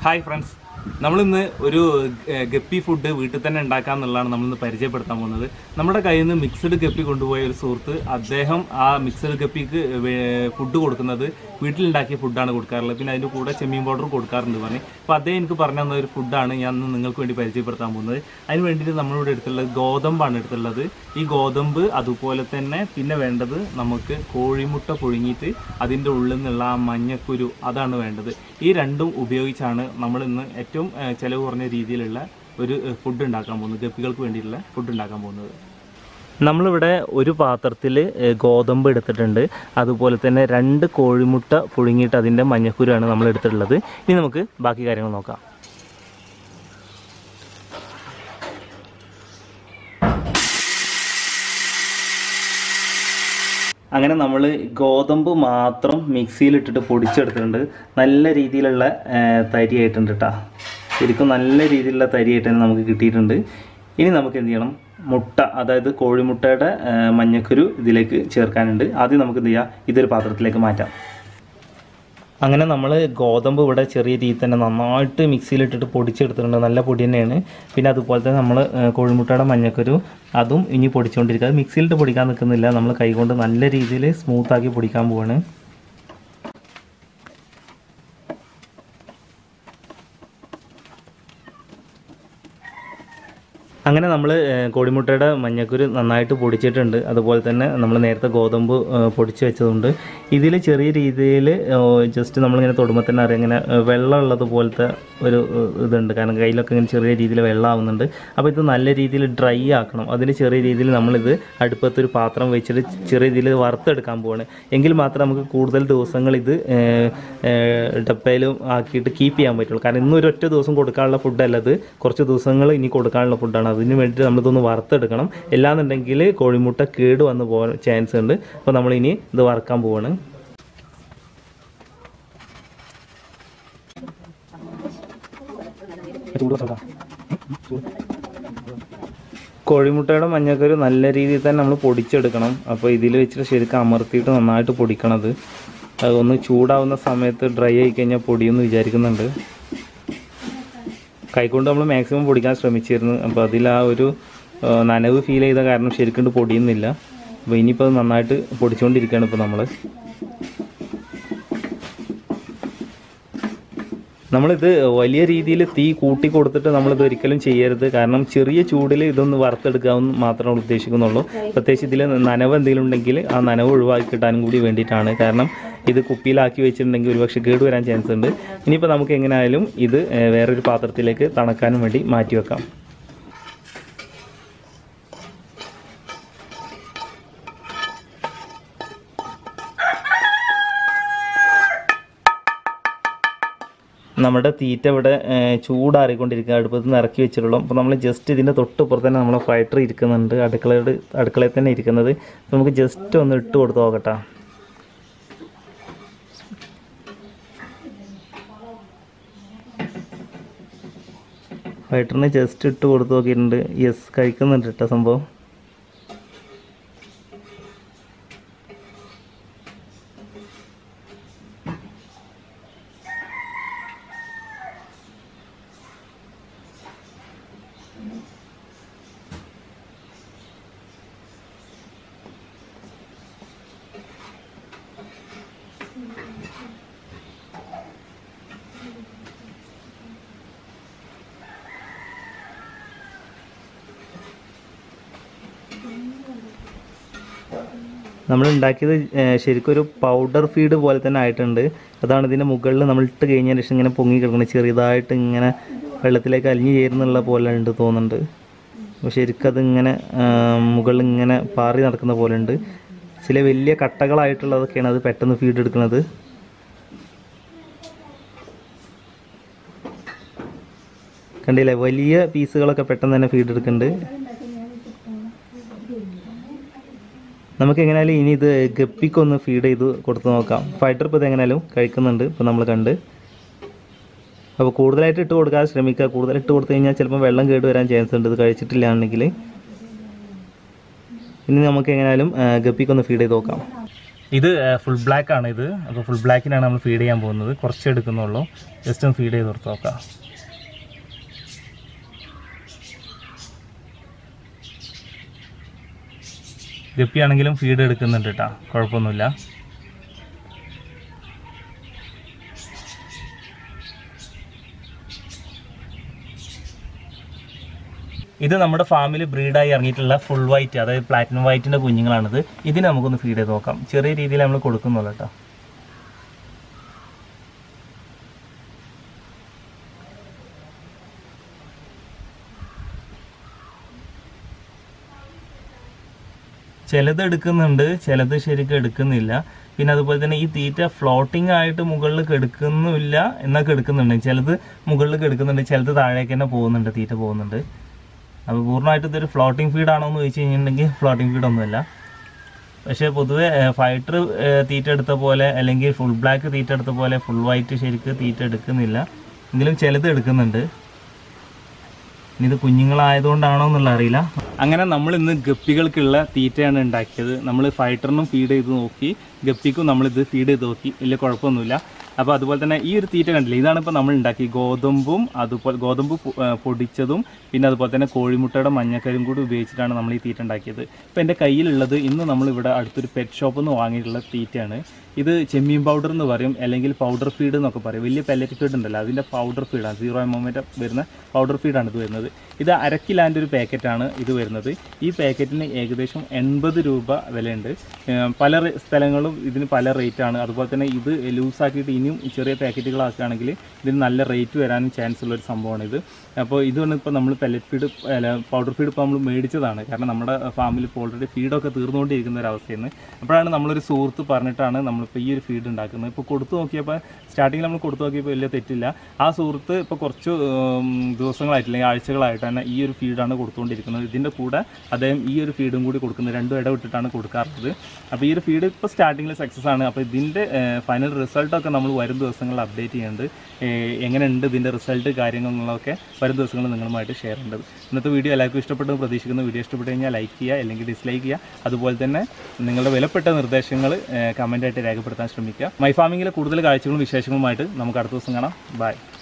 hi friends നമ്മളിന്ന് ഒരു ഏർ, guppy food വീട്ടിൽ തന്നെ ഉണ്ടാക്കാം എന്നുള്ളതാണ് നമ്മളിന്ന് പരിചയപ്പെടുത്താൻ പോകുന്നത് നമ്മുടെ കയ്യിൽ നിന്ന് മിക്സഡ് ഗപ്പി കൊണ്ടുപോയ ഒരു സുഹൃത്ത് അദ്ദേഹം ആ മിക്സഡ് ഗപ്പിക്ക് ഫുഡ് കൊടുക്കുന്നത് വീട്ടിലുണ്ടാക്കിയ ഫുഡാണ് കൊടുക്കാറുള്ളത് പിന്നെ അതിൻ്റെ കൂടെ ചെമ്മീൻ പൗഡർ കൊടുക്കാറുണ്ട് പറഞ്ഞ് അപ്പോൾ അദ്ദേഹം എനിക്ക് പറഞ്ഞു തന്ന ഒരു ഫുഡാണ് ഞാൻ ഇന്ന് നിങ്ങൾക്ക് വേണ്ടി പരിചയപ്പെടുത്താൻ പോകുന്നത് അതിന് വേണ്ടിയിട്ട് നമ്മളിവിടെ എടുത്തുള്ളത് ഗോതമ്പാണ് എടുത്തുള്ളത് ഈ ഗോതമ്പ് അതുപോലെ തന്നെ പിന്നെ വേണ്ടത് നമുക്ക് കോഴിമുട്ട പുഴുങ്ങിയിട്ട് അതിൻ്റെ ഉള്ളിൽ നിന്നുള്ള ആ മഞ്ഞക്കുരു അതാണ് വേണ്ടത് ഈ രണ്ടും ഉപയോഗിച്ചാണ് നമ്മൾ ഇന്ന് ഏറ്റവും ഏഹ്, ചെലവ് കുറഞ്ഞ രീതിയിലുള്ള ഒരു ഫുഡ് ഉണ്ടാക്കാൻ പോകുന്നത് ഗപ്പികൾക്ക് വേണ്ടിയിട്ടുള്ള ഫുഡ് ഉണ്ടാക്കാൻ പോകുന്നത് നമ്മളിവിടെ ഒരു പാത്രത്തിൽ ഗോതമ്പ് എടുത്തിട്ടുണ്ട് അതുപോലെ തന്നെ രണ്ട് കോഴിമുട്ട പുഴുങ്ങിയിട്ട് അതിൻ്റെ മഞ്ഞക്കുരുവാണ് നമ്മൾ എടുത്തിട്ടുള്ളത് ഇനി നമുക്ക് ബാക്കി കാര്യങ്ങൾ നോക്കാം അങ്ങനെ നമ്മൾ ഗോതമ്പ് മാത്രം മിക്സിയിലിട്ടിട്ട് പൊടിച്ചെടുത്തിട്ടുണ്ട് നല്ല രീതിയിലുള്ള ആ, തരി ആയിട്ടുണ്ട് കേട്ടോ ശരിക്കും നല്ല രീതിയിലുള്ള തരി ആയിട്ട് തന്നെ നമുക്ക് കിട്ടിയിട്ടുണ്ട് ഇനി നമുക്ക് എന്ത് ചെയ്യണം മുട്ട അതായത് കോഴിമുട്ടയുടെ ആ, മഞ്ഞക്കുരു ഇതിലേക്ക് ചേർക്കാനുണ്ട് ആദ്യം നമുക്ക് എന്ത് ചെയ്യാം ഇതൊരു പാത്രത്തിലേക്ക് മാറ്റാം അങ്ങനെ നമ്മൾ ഗോതമ്പ് ഇവിടെ ചെറിയ രീതിയിൽ തന്നെ നന്നായിട്ട് മിക്സിയിലിട്ടിട്ട് പൊടിച്ചെടുത്തിട്ടുണ്ട് നല്ല പൊടി തന്നെയാണ് പിന്നെ അതുപോലെ തന്നെ നമ്മൾ കോഴിമുട്ടയുടെ മഞ്ഞക്കൊരു അതും ഇനി പൊടിച്ചുകൊണ്ടിരിക്കുക അത് മിക്സിയിലിട്ട് പൊടിക്കാൻ നിൽക്കുന്നില്ല നമ്മൾ കൈകൊണ്ട് നല്ല രീതിയിൽ സ്മൂത്താക്കി പൊടിക്കാൻ പോവാണ് അങ്ങനെ നമ്മൾ കോഴിമുട്ടയുടെ മഞ്ഞക്കുരു നന്നായിട്ട് പൊടിച്ചിട്ടുണ്ട് അതുപോലെ തന്നെ നമ്മൾ നേരത്തെ ഗോതമ്പ് ഏ, പൊടിച്ച് വെച്ചതുണ്ട് ഇതിൽ ചെറിയ രീതിയിൽ ജസ്റ്റ് നമ്മളിങ്ങനെ തൊടുമ്പോൾ തന്നെ അറിയാം ഇങ്ങനെ ഏ, വെള്ളം ഉള്ളത് പോലത്തെ ഒരു ഏ, ഇതുണ്ട് കാരണം കയ്യിലൊക്കെ ഇങ്ങനെ ചെറിയ രീതിയിൽ വെള്ളം ആവുന്നുണ്ട് അപ്പോൾ ഇത് നല്ല രീതിയിൽ ഡ്രൈ ആക്കണം അതിന് ചെറിയ രീതിയിൽ നമ്മളിത് അടുപ്പത്തൊരു പാത്രം വെച്ചിട്ട് ചെറിയ രീതിയിൽ വറുത്തെടുക്കാൻ പോവാണ് എങ്കിൽ മാത്രമേ നമുക്ക് കൂടുതൽ ദിവസങ്ങൾ ഇത് ഡപ്പയിലും ആക്കിയിട്ട് കീപ്പ് ചെയ്യാൻ പറ്റുള്ളൂ കാരണം ഇന്ന് ഒരു ഒറ്റ ദിവസം കൊടുക്കാനുള്ള ഫുഡല്ല ഇത് കുറച്ച് ദിവസങ്ങൾ ഇനി കൊടുക്കാനുള്ള ഫുഡാണ് അതിന് വേണ്ടിയിട്ട് നമ്മളിതൊന്ന് വറുത്തെടുക്കണം എല്ലാന്നുണ്ടെങ്കിൽ കോഴിമുട്ട കേട് വന്ന് പോകാൻ ചാൻസ് ഉണ്ട് അപ്പോൾ നമ്മളിനി ഇത് വറുക്കാൻ പോവാണ് കോഴിമുട്ടയുടെ മഞ്ഞക്കരു നല്ല രീതിയിൽ തന്നെ നമ്മൾ പൊടിച്ചെടുക്കണം അപ്പോൾ ഇതിൽ വെച്ചിട്ട് ശരിക്കും അമർത്തിയിട്ട് നന്നായിട്ട് പൊടിക്കണത് അതൊന്ന് ചൂടാവുന്ന സമയത്ത് ഡ്രൈ ആയി കഴിഞ്ഞാൽ പൊടിയെന്ന് വിചാരിക്കുന്നുണ്ട് കൈകൊണ്ട് നമ്മൾ മാക്സിമം പൊടിക്കാൻ ശ്രമിച്ചിരുന്നു അപ്പോൾ അതിൽ ആ ഒരു ആ, നനവ് ഫീൽ ചെയ്ത കാരണം ശരിക്കും പൊടിയുന്നില്ല അപ്പോൾ ഇനിയിപ്പോൾ അത് നന്നായിട്ട് പൊടിച്ചുകൊണ്ടിരിക്കുകയാണ് ഇപ്പോൾ നമ്മൾ നമ്മളിത് വലിയ രീതിയിൽ തീ കൂട്ടി കൊടുത്തിട്ട് നമ്മളിത് ഒരിക്കലും ചെയ്യരുത് കാരണം ചെറിയ ചൂടിൽ ഇതൊന്ന് വറുത്തെടുക്കാമെന്ന് മാത്രമേ ഉദ്ദേശിക്കുന്നുള്ളൂ പ്രത്യേകിച്ച് ഇതിൽ നനവ് എന്തെങ്കിലും ഉണ്ടെങ്കിൽ ആ നനവ് ഒഴിവാക്കി കിട്ടാനും കൂടി വേണ്ടിയിട്ടാണ് കാരണം ഇത് കുപ്പിയിലാക്കി വെച്ചിട്ടുണ്ടെങ്കിൽ ഒരുപക്ഷെ കേട് വരാൻ ചാൻസ് ഉണ്ട് ഇനിയിപ്പോൾ നമുക്ക് എങ്ങനെയായാലും ഇത് ഏഹ്, വേറൊരു പാത്രത്തിലേക്ക് തണക്കാനും വേണ്ടി മാറ്റി വെക്കാം നമ്മുടെ തീറ്റ ഇവിടെ ഏഹ്, ചൂടാറിക്കൊണ്ടിരിക്കുക അടുപ്പത്ത് നിന്ന് ഇറക്കി വെച്ചിട്ടുള്ളൂ അപ്പോൾ നമ്മൾ ജസ്റ്റ് ഇതിൻ്റെ തൊട്ട് പുറത്ത് തന്നെ നമ്മളെ ഫൈറ്റർ ഇരിക്കുന്നുണ്ട് അടുക്കളയുടെ അടുക്കളയിൽ തന്നെ ഇരിക്കുന്നത് അപ്പോൾ നമുക്ക് ജസ്റ്റ് ഒന്ന് ഇട്ട് കൊടുത്ത് നോക്കട്ടെ ഫൈറ്ററിന് ജസ്റ്റ് ഇട്ട് കൊടുത്ത് നോക്കിയിട്ടുണ്ട് യെസ് കഴിക്കുന്നുണ്ട് കേട്ടോ സംഭവം നമ്മൾ ഉണ്ടാക്കിയത് ഏഹ്, ശരിക്കും ഒരു പൗഡർ ഫീഡ് പോലെ തന്നെ ആയിട്ടുണ്ട് അതാണ് ഇതിൻ്റെ മുകളിൽ നമ്മൾ ഇട്ട് കഴിഞ്ഞതിന് ശേഷം ഇങ്ങനെ പൊങ്ങി കിടക്കുന്നത് ചെറുതായിട്ട് ഇങ്ങനെ വെള്ളത്തിലേക്ക് അലിഞ്ഞു ചേരുന്നുള്ള പോലെ ഉണ്ട് തോന്നുന്നുണ്ട് അപ്പോൾ ശരിക്കും അതിങ്ങനെ ആഹ്, മുകളിൽ ഇങ്ങനെ പാറി നടക്കുന്ന പോലെ ഉണ്ട് ചില വലിയ കട്ടകളായിട്ടുള്ളതൊക്കെയാണ് അത് പെട്ടെന്ന് ഫീഡ് എടുക്കുന്നത് കണ്ടില്ലേ വലിയ പീസുകളൊക്കെ പെട്ടെന്ന് തന്നെ ഫീഡ് എടുക്കുന്നുണ്ട് നമുക്ക് എങ്ങനെയാലും ഇനി ഇത് ഗപ്പിക്കൊന്ന് ഫീഡ് ചെയ്ത് കൊടുത്ത് നോക്കാം ഫൈറ്റർ ഇപ്പോൾ ഇത് എങ്ങനെയാലും കഴിക്കുന്നുണ്ട് ഇപ്പോൾ നമ്മൾ കണ്ട് അപ്പോൾ കൂടുതലായിട്ട് ഇട്ട് കൊടുക്കാതെ ശ്രമിക്കുക കൂടുതൽ ഇട്ട് കൊടുത്തു കഴിഞ്ഞാൽ ചിലപ്പോൾ വെള്ളം കേട് വരാൻ ചാൻസ് ഉണ്ട് ഇത് കഴിച്ചിട്ടില്ലാണെങ്കിൽ ഇനി നമുക്ക് എങ്ങനെയാലും ആ, ഗപ്പിക്കൊന്ന് ഫീഡ് ചെയ്ത് നോക്കാം ഇത് ഫുൾ ബ്ലാക്ക് ആണ് ഇത് അപ്പോൾ ഫുൾ ബ്ലാക്കിനാണ് നമ്മൾ ഫീഡ് ചെയ്യാൻ പോകുന്നത് കുറച്ച് എടുക്കുന്നുള്ളൂ ജസ്റ്റ് ഒന്ന് ഫീഡ് ചെയ്ത് കൊടുത്ത് നോക്കാം ഗപ്പി ആണെങ്കിലും ഫീഡ് എടുക്കുന്നുണ്ട് കേട്ടോ കുഴപ്പമൊന്നുമില്ല ഇത് നമ്മുടെ ഫാമിൽ ബ്രീഡായി ഇറങ്ങിയിട്ടുള്ള ഫുൾ വൈറ്റ് അതായത് പ്ലാറ്റിനം വൈറ്റിന്റെ കുഞ്ഞുങ്ങളാണിത് ഇതിന് നമുക്കൊന്ന് ഫീഡ് ചെയ്ത് നോക്കാം ചെറിയ രീതിയിൽ നമ്മൾ കൊടുക്കുന്നുള്ളൂ കേട്ടോ ചിലത് എടുക്കുന്നുണ്ട് ചിലത് ശരിക്കും എടുക്കുന്നില്ല പിന്നെ അതുപോലെ തന്നെ ഈ തീറ്റ ഫ്ലോട്ടിംഗ് ആയിട്ട് മുകളിൽ കെടുക്കുന്നില്ല എന്നാൽ കെടുക്കുന്നുണ്ട് ചിലത് മുകളിൽ കെടുക്കുന്നുണ്ട് ചിലത് താഴേക്ക് തന്നെ പോകുന്നുണ്ട് തീറ്റ പോകുന്നുണ്ട് അപ്പോൾ പൂർണ്ണമായിട്ട് ഇതൊരു ഫ്ലോട്ടിംഗ് ഫീഡ് ആണോ എന്ന് ചോദിച്ചു കഴിഞ്ഞിട്ടുണ്ടെങ്കിൽ ഫ്ലോട്ടിംഗ് ഫീഡ് ഒന്നുമല്ല പക്ഷേ പൊതുവെ ഫൈറ്റർ തീറ്റ എടുത്ത പോലെ അല്ലെങ്കിൽ ഫുൾ ബ്ലാക്ക് തീറ്റ എടുത്ത പോലെ ഫുൾ വൈറ്റ് ശരിക്ക് തീറ്റ എടുക്കുന്നില്ല എങ്കിലും ചിലത് എടുക്കുന്നുണ്ട് ഇനി ഇത് കുഞ്ഞുങ്ങളായതുകൊണ്ടാണോ എന്നുള്ള അറിയില്ല അങ്ങനെ നമ്മൾ ഇന്ന് ഗപ്പികൾക്കുള്ള തീറ്റയാണ് ഉണ്ടാക്കിയത് നമ്മൾ ഫൈറ്ററിനും ഫീഡ് ചെയ്ത് നോക്കി ഗപ്പിക്കും നമ്മളിത് ഫീഡ് ചെയ്ത് നോക്കി വലിയ കുഴപ്പമൊന്നുമില്ല അപ്പോൾ അതുപോലെ തന്നെ ഈ ഒരു തീറ്റ കണ്ടില്ലേ ഇതാണ് ഇപ്പോൾ നമ്മൾ ഉണ്ടാക്കി ഗോതമ്പും അതുപോലെ ഗോതമ്പ് പൊ- ഏ, പൊടിച്ചതും പിന്നെ അതുപോലെ തന്നെ കോഴിമുട്ടയുടെ മഞ്ഞക്കരും കൂടി ഉപയോഗിച്ചിട്ടാണ് നമ്മൾ ഈ തീറ്റ ഉണ്ടാക്കിയത് ഇപ്പോൾ എൻ്റെ കയ്യിലുള്ളത് ഇന്ന് നമ്മളിവിടെ അടുത്തൊരു പെറ്റ് ഷോപ്പിൽ നിന്ന് വാങ്ങിയിട്ടുള്ള തീറ്റയാണ് ഇത് ചെമ്മീൻ പൗഡർ എന്ന് പറയും അല്ലെങ്കിൽ പൗഡർ ഫീഡ് എന്നൊക്കെ പറയും വലിയ പെല്ലറ്റ് ഫീഡ് ഉണ്ടല്ലോ അതിൻ്റെ പൗഡർ ഫീഡാണ് സീറോ എമോമീറ്റർ വരുന്ന പൗഡർ ഫീഡാണ് ഇത് വരുന്നത് ഇത് അരക്കിലാൻ്റെ ഒരു പാക്കറ്റാണ് ഇത് വരുന്നത് ഈ പാക്കറ്റിന് ഏകദേശം എൺപത് രൂപ വിലയുണ്ട് ഏം, പല റെ- സ്ഥലങ്ങളും ഇതിന് പല റേറ്റാണ് അതുപോലെ തന്നെ ഇത് ലൂസാക്കിയിട്ട് ഇനിയും ചെറിയ പാക്കറ്റുകളാക്കുകയാണെങ്കിൽ ഇതിന് നല്ല റേറ്റ് വരാനും ചാൻസ് ഉള്ള ഒരു സംഭവമാണ് ഇത് അപ്പോൾ ഇതാണ് ഇപ്പോൾ നമ്മൾ പെല്ലറ്റ് ഫീഡ് അല്ല പൗഡർ ഫീഡ് ഇപ്പോൾ നമ്മൾ മേടിച്ചതാണ് കാരണം നമ്മുടെ ഫാമിൽ ഇപ്പോൾ ഓൾറെഡി ഫീഡൊക്കെ തീർന്നുകൊണ്ടിരിക്കുന്ന ഒരു അവസ്ഥയാണ് അപ്പോഴാണ് നമ്മളൊരു സുഹൃത്ത് പറഞ്ഞിട്ടാണ് നമ്മളിപ്പോൾ ഈ ഒരു ഫീഡ് ഉണ്ടാക്കുന്നത് ഇപ്പോൾ കൊടുത്തു നോക്കിയപ്പോൾ സ്റ്റാർട്ടിങ്ങിൽ നമ്മൾ കൊടുത്തു നോക്കിയപ്പോൾ വലിയ തെറ്റില്ല ആ സുഹൃത്ത് ഇപ്പോൾ കുറച്ച് ഉം, ദിവസങ്ങളായിട്ട് അല്ലെങ്കിൽ ആഴ്ചകളായിട്ട് തന്നെ ഈ ഒരു ഫീഡാണ് കൊടുത്തുകൊണ്ടിരിക്കുന്നത് ഇതിൻ്റെ കൂടെ അദ്ദേഹം ഈ ഒരു ഫീഡും കൂടി കൊടുക്കുന്നത് രണ്ടും ഇടവിട്ടിട്ടാണ് കൊടുക്കാറുള്ളത് അപ്പോൾ ഈ ഒരു ഫീഡ് ഇപ്പോൾ സ്റ്റാർട്ടിങ്ങിൽ സക്സസ് ആണ് അപ്പോൾ ഇതിൻ്റെ ഫൈനൽ റിസൾട്ടൊക്കെ നമ്മൾ വരും ദിവസങ്ങളിൽ അപ്ഡേറ്റ് ചെയ്യുന്നുണ്ട് ഏഹ്, എങ്ങനെയുണ്ട് ഇതിൻ്റെ റിസൾട്ട് കാര്യങ്ങളൊക്കെ വരും ദിവസങ്ങളിൽ നിങ്ങളുമായിട്ട് ഷെയർ ചെയ്യേണ്ടത് ഇന്നത്തെ വീഡിയോ എല്ലാവർക്കും ഇഷ്ടപ്പെട്ടു എന്ന് പ്രതീക്ഷിക്കുന്നു വീഡിയോ ഇഷ്ടപ്പെട്ട് കഴിഞ്ഞാൽ ലൈക്ക് ചെയ്യുക അല്ലെങ്കിൽ ഡിസ്ലൈക്ക് ചെയ്യുക അതുപോലെ തന്നെ നിങ്ങളുടെ വിലപ്പെട്ട നിർദ്ദേശങ്ങൾ കമൻ്റായിട്ട് രേഖപ്പെടുത്താൻ ശ്രമിക്കുക മൈ ഫാമിങ്ങിലെ കൂടുതൽ കാഴ്ചകളും വിശേഷങ്ങളുമായിട്ട് നമുക്ക് അടുത്ത ദിവസം കാണാം ബൈ